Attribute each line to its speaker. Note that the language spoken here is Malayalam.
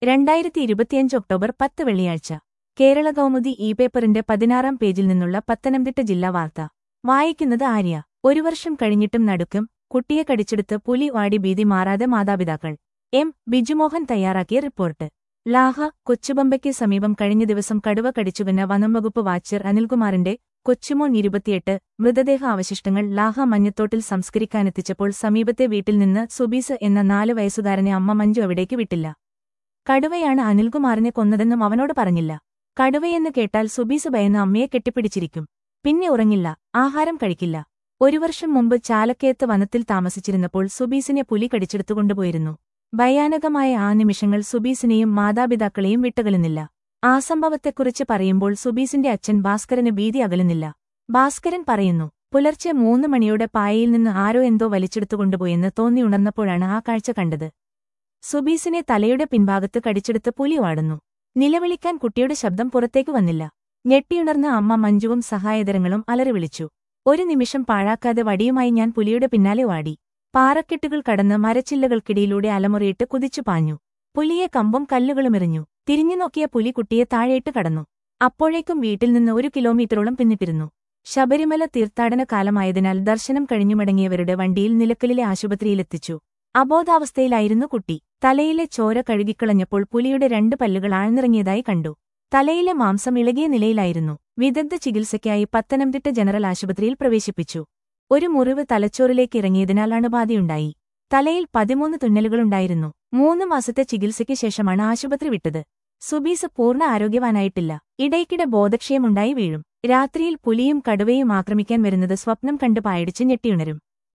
Speaker 1: രണ്ടായിരത്തി ഇരുപത്തിയഞ്ച് ഒക്ടോബർ പത്ത് വെള്ളിയാഴ്ച കേരള കൗമുദി ഇ പേപ്പറിന്റെ പതിനാറാം പേജിൽ നിന്നുള്ള പത്തനംതിട്ട ജില്ലാ വാർത്ത വായിക്കുന്നത് ആര്യ ഒരു വർഷം കഴിഞ്ഞിട്ടും നടുക്കും കുട്ടിയെ കടിച്ചെടുത്ത് പുലി വാടി ഭീതി മാറാതെ മാതാപിതാക്കൾ എം ബിജുമോഹൻ തയ്യാറാക്കിയ റിപ്പോർട്ട് ലാഹ കൊച്ചുബമ്പയ്ക്ക് സമീപം കഴിഞ്ഞ ദിവസം കടുവ കടിച്ചുവെന്ന വനംവകുപ്പ് വാച്ചർ അനിൽകുമാറിന്റെ കൊച്ചുമോൻ ഇരുപത്തിയെട്ട് മൃതദേഹ അവശിഷ്ടങ്ങൾ ലാഹ മഞ്ഞത്തോട്ടിൽ സംസ്കരിക്കാനെത്തിച്ചപ്പോൾ സമീപത്തെ വീട്ടിൽ നിന്ന് സുബീസ് എന്ന നാല് വയസ്സുകാരനെ അമ്മ മഞ്ജു അവിടേക്ക് വിട്ടില്ല കടുവയാണ് അനിൽകുമാറിനെ കൊന്നതെന്നും അവനോട് പറഞ്ഞില്ല കടുവയെന്ന് കേട്ടാൽ സുബീസ് ഭയന്ന് അമ്മയെ കെട്ടിപ്പിടിച്ചിരിക്കും പിന്നെ ഉറങ്ങില്ല ആഹാരം കഴിക്കില്ല ഒരു വർഷം മുമ്പ് ചാലക്കയത്ത് വനത്തിൽ താമസിച്ചിരുന്നപ്പോൾ സുബീസിനെ പുലി കടിച്ചെടുത്തുകൊണ്ടുപോയിരുന്നു ഭയാനകമായ ആ നിമിഷങ്ങൾ സുബീസിനെയും മാതാപിതാക്കളെയും വിട്ടകലുന്നില്ല ആ സംഭവത്തെക്കുറിച്ച് പറയുമ്പോൾ സുബീസിന്റെ അച്ഛൻ ഭാസ്കരന് ഭീതി അകലുന്നില്ല ഭാസ്കരൻ പറയുന്നു പുലർച്ചെ മൂന്ന് മണിയോടെ പായയിൽ നിന്ന് ആരോ എന്തോ വലിച്ചെടുത്തുകൊണ്ടുപോയെന്ന് തോന്നിയുണർന്നപ്പോഴാണ് ആ കാഴ്ച കണ്ടത് സുബീസിനെ തലയുടെ പിൻഭാഗത്ത് കടിച്ചെടുത്ത് പുലി വാടുന്നു നിലവിളിക്കാൻ കുട്ടിയുടെ ശബ്ദം പുറത്തേക്ക് വന്നില്ല ഞെട്ടിയുണർന്ന അമ്മ മഞ്ജുവും സഹായതരങ്ങളും അലറി വിളിച്ചു ഒരു നിമിഷം പാഴാക്കാതെ വടിയുമായി ഞാൻ പുലിയുടെ പിന്നാലെ വാടി പാറക്കെട്ടുകൾ കടന്ന് മരച്ചില്ലകൾക്കിടയിലൂടെ അലമുറയിട്ട് കുതിച്ചു പാഞ്ഞു പുലിയെ കമ്പും കല്ലുകളുമെറിഞ്ഞു തിരിഞ്ഞു നോക്കിയ പുലി കുട്ടിയെ താഴേട്ട് കടന്നു അപ്പോഴേക്കും വീട്ടിൽ നിന്ന് ഒരു കിലോമീറ്ററോളം പിന്നിട്ടിരുന്നു ശബരിമല തീർത്ഥാടന കാലമായതിനാൽ ദർശനം കഴിഞ്ഞു മടങ്ങിയവരുടെ വണ്ടിയിൽ നിലക്കലിലെ ആശുപത്രിയിലെത്തിച്ചു അബോധാവസ്ഥയിലായിരുന്നു കുട്ടി തലയിലെ ചോര കഴുകിക്കളഞ്ഞപ്പോൾ പുലിയുടെ രണ്ട് പല്ലുകൾ ആഴ്ന്നിറങ്ങിയതായി കണ്ടു തലയിലെ മാംസം ഇളകിയ നിലയിലായിരുന്നു വിദഗ്ധ ചികിത്സയ്ക്കായി പത്തനംതിട്ട ജനറൽ ആശുപത്രിയിൽ പ്രവേശിപ്പിച്ചു ഒരു മുറിവ് തലച്ചോറിലേക്ക് ഇറങ്ങിയതിനാൽ അണുബാധയുണ്ടായി തലയിൽ പതിമൂന്ന് തുന്നലുകളുണ്ടായിരുന്നു മൂന്ന് മാസത്തെ ചികിത്സയ്ക്ക് ശേഷമാണ് ആശുപത്രി വിട്ടത് സുബീസ് പൂർണ്ണ ആരോഗ്യവാനായിട്ടില്ല ഇടയ്ക്കിടെ ബോധക്ഷയമുണ്ടായി വീഴും രാത്രിയിൽ പുലിയും കടുവയും ആക്രമിക്കാൻ വരുന്നത് സ്വപ്നം കണ്ട് പായടിച്ച് ഞെട്ടിയുണരും